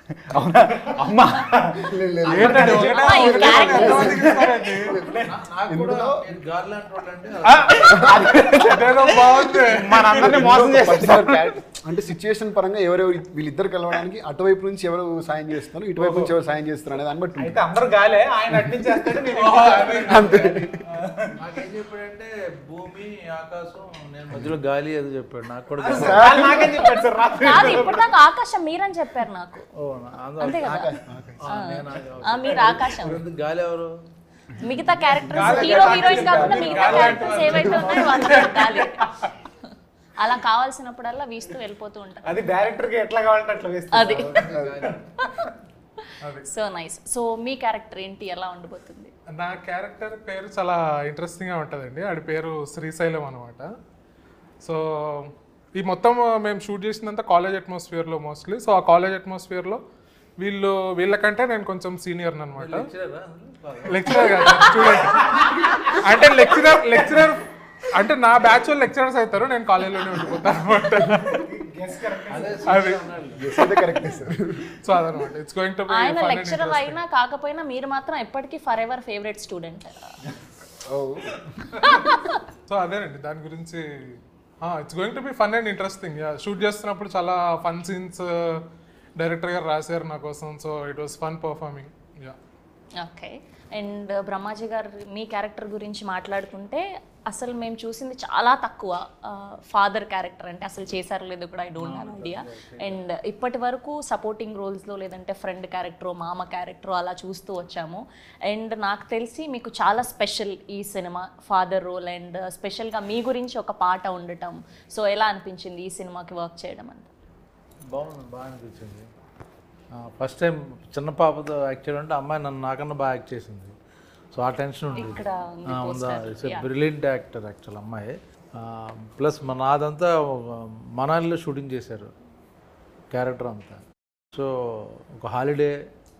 అవునా అమ్మా ఏంటండి ఒకటే అమ్మా, ఈ ఒకటే character. ఎంతమందికి ఇస్తారండి? నాకు కూడా మీరు గార్లాండ్ వాళ్ళు అంటే ఆ, అదేదో బాగుంది మనందరినీ మోసం చేసేసారు అంటే సిచ్యుయేషన్ పరంగా ఎవరెవరు వీళ్ళిద్దరు కలవడానికి అటువైపు నుంచి ఎవరు సాయం చేస్తున్నారు ఇటువైపు నుంచి ఎవరు సాయం చేస్తున్నారు అనేది దాన్ని బట్టి ఉంటుంది. అయితే అందరు గాలే ఆయన అట్టించేస్తాడు నేను నాకేం చెప్పాడంటే భూమి ఆకాశం నేను మధ్యలో గాలి ఏదో చెప్పాడు నాకు కూడా వాళ్ళు నాకేం చెప్పాడు సార్ రాత్రి కాదు ఇప్పుడు దాకా ఆకాశం మీరని చెప్పారు నాకు ఓ, అందరూ- అంతే కదా ఆ, నేను ఆకాశం. ఆ, మీరు ఆకాశం మరి ఎందుకు గాలి ఎవరు మిగతా క్యారెక్టర్స్ హీరో హీరోయిన్ కాకుండా మిగతా క్యారెక్టర్స్ ఏవైతే ఉన్నాయో వాళ్ళ గాలి అలా కావాల్సినప్పుడల్లా వీస్తూ వెళ్ళిపోతూ ఉంటారు అది డైరెక్టర్ కి ఎట్లా కావాలంటే అట్లా వేస్తాడు అది సో నైస్ సో మీ క్యారెక్టర్ ఏంటి ఎలా ఉండబోతుంది నా క్యారెక్టర్ పేరు చాలా ఇంట్రెస్టింగ్గా ఉంటుందండి ఆడి పేరు శ్రీశైలం అనమాట సో ఈ మొత్తం మేము షూట్ చేసినంత కాలేజ్ అట్మాస్ఫియర్లో మోస్ట్లీ సో ఆ కాలేజ్ అట్మాస్ఫియర్లో వీళ్ళు వీళ్ళకంటే నేను కొంచెం సీనియర్ అనమాట లెక్చరరా అందులో? లెక్చరర్ కాదు స్టూడెంట్ అంటే లెక్చరర్ లెక్చరర్ అంటే నా బ్యాచ్ వాళ్ళు లెక్చరర్స్ అవుతారు నేను కాలేజ్లోనే ఉండిపోతాను అనమాట అదే అది Yes, అదే కరెక్ట్ సార్ సో అదనమాట ఇట్స్ గోయింగ్ టు ఆయన లెక్చరర్ అయినా కాకపోయినా మీరు మాత్రం ఎప్పటికీ for ever favourite student so అదేనండి దాని గురించి it's going to be fun and interesting shoot చేస్తున్నప్పుడు చాలా ఫన్ సీన్స్ డైరెక్టర్ గారు రాశారు నా కోసం so it was fun performing yeah okay and Brahmaji గారు మీ క్యారెక్టర్ గురించి మాట్లాడుకుంటే అసలు మేము చూసింది చాలా తక్కువ ఫాదర్ క్యారెక్టర్ అంటే అసలు చేశారో లేదో కూడా I don't have idea and ఇప్పటి వరకు సపోర్టింగ్ రోల్స్లో లేదంటే ఫ్రెండ్ క్యారెక్టర్ మామ క్యారెక్టర్ అలా చూస్తూ వచ్చాము అండ్ నాకు తెలిసి మీకు చాలా స్పెషల్ ఈ సినిమా ఫాదర్ రోల్ అండ్ స్పెషల్గా మీ గురించి ఒక పాట ఉండటం సో ఎలా అనిపించింది ఈ సినిమాకి వర్క్ చేయడం అంతా బాగుంది బాగా అనిపించింది ఫస్ట్ టైం చిన్న పాపతో యాక్ట్ చేయడం అంటే అమ్మాయి నన్ను నాకన్నా బాగా యాక్ట్ చేసింది సో ఆ టెన్షన్ ఉంది ఇక్కడ ఉంది ఆ, ఉందా poster. It's brilliant actor actual అమ్మాయి ప్లస్ మన నాదంతా మనాలిలో షూటింగ్ చేశారు క్యారెక్టర్ అంతా సో ఒక హాలిడే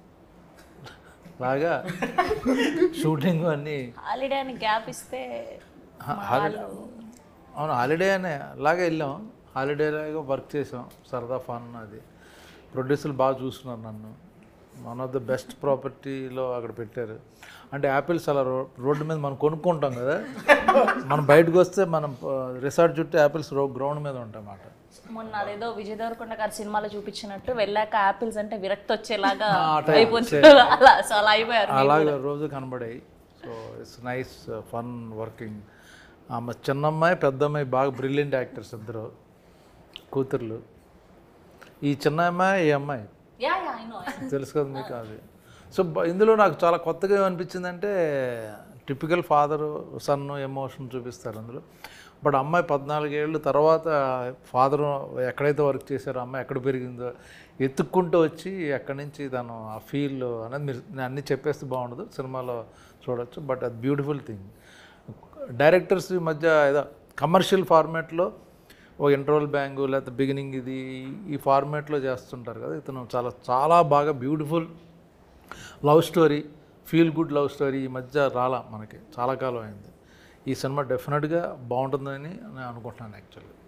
లాగా షూటింగ్ అన్నీ హాలిడే అని గ్యాప్ ఇస్తే హాలిడే అవును హాలిడే అనే అలాగే వెళ్ళాం హాలిడే లాగా వర్క్ చేసాం సరదా ఫన్ అది ప్రొడ్యూసర్లు బాగా చూస్తున్నారు నన్ను వన్ ఆఫ్ ద బెస్ట్ ప్రాపర్టీలో అక్కడ పెట్టారు అంటే యాపిల్స్ అలా రో రోడ్డు మీద మనం కొనుక్కుంటాం కదా మనం బయటకు వస్తే మనం రిసార్ట్ చుట్టూ యాపిల్స్ రో గ్రౌండ్ మీద ఉంటాయి అన్నమాట మొన్న అదేదో విజయ్ దేవరకొండ గారి సినిమాలో చూపించినట్టు వెళ్ళాక ఆపిల్స్ అంటే విరక్తి వచ్చేలాగా ఆ, type. అయిపోతుంది అలా సో అలా అయిపోయారు మీరు అలాగే రోజు కనబడాయి so it's nice fun working ఆమె చిన్నమ్మాయి పెద్దమ్మాయి బాగా బ్రిలియంట్ యాక్టర్స్ ఇద్దరు కూతుర్లు ఈ చిన్న అమ్మాయి ఈ అమ్మాయి యా యా ఐ నో తెలుసు కదా మీకు అది సో బ- ఇందులో నాకు చాలా కొత్తగా ఏమనిపించిందంటే టిపికల్ ఫాదర్ సన్ ఎమోషన్ చూపిస్తారు అందులో బట్ అమ్మాయి పద్నాలుగేళ్ళు తర్వాత ఫాదర్ ఎక్కడైతే వర్క్ చేశారో అమ్మాయి ఎక్కడ పెరిగిందో ఎత్తుక్కుంటూ వచ్చి అక్కడి నుంచి తను ఆ ఫీల్ అనేది మీరు నేను అన్నీ చెప్పేస్తే బాగుండదు సినిమాలో చూడొచ్చు బట్ అది బ్యూటిఫుల్ థింగ్ డైరెక్టర్స్ ఈ మధ్య ఏదో కమర్షియల్ ఫార్మాట్లో ఓ ఇంటర్వల్ బ్యాంగు లేకపోతే బిగినింగ్ ఇది ఈ ఫార్మాట్లో చేస్తుంటారు కదా ఇతను చాలా చాలా బాగా beautiful love story feel good love story ఈ మధ్య రాలా మనకి చాలా కాలం అయింది ఈ సినిమా డెఫినెట్గా బాగుంటుందని నేను అనుకుంటున్నాను యాక్చువల్లీ